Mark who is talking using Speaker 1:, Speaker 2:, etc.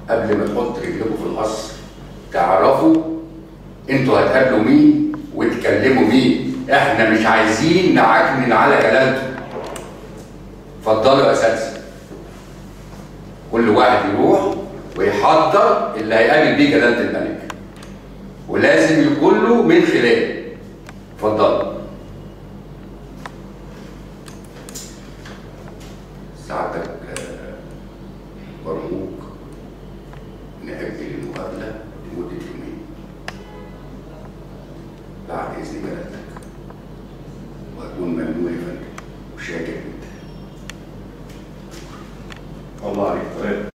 Speaker 1: قبل ما تحط رجلكم في القصر تعرفوا انتوا هتقابلوا مين وتكلموا مين احنا مش عايزين نعكنن على جلالته اتفضلوا يا اساتذه كل واحد يروح ويحضر اللي هيقابل بيه جلاله الملك ولازم يكون له من خلاله اتفضلوا ساعتك آه، مرموق نأجل المقابلة لمدة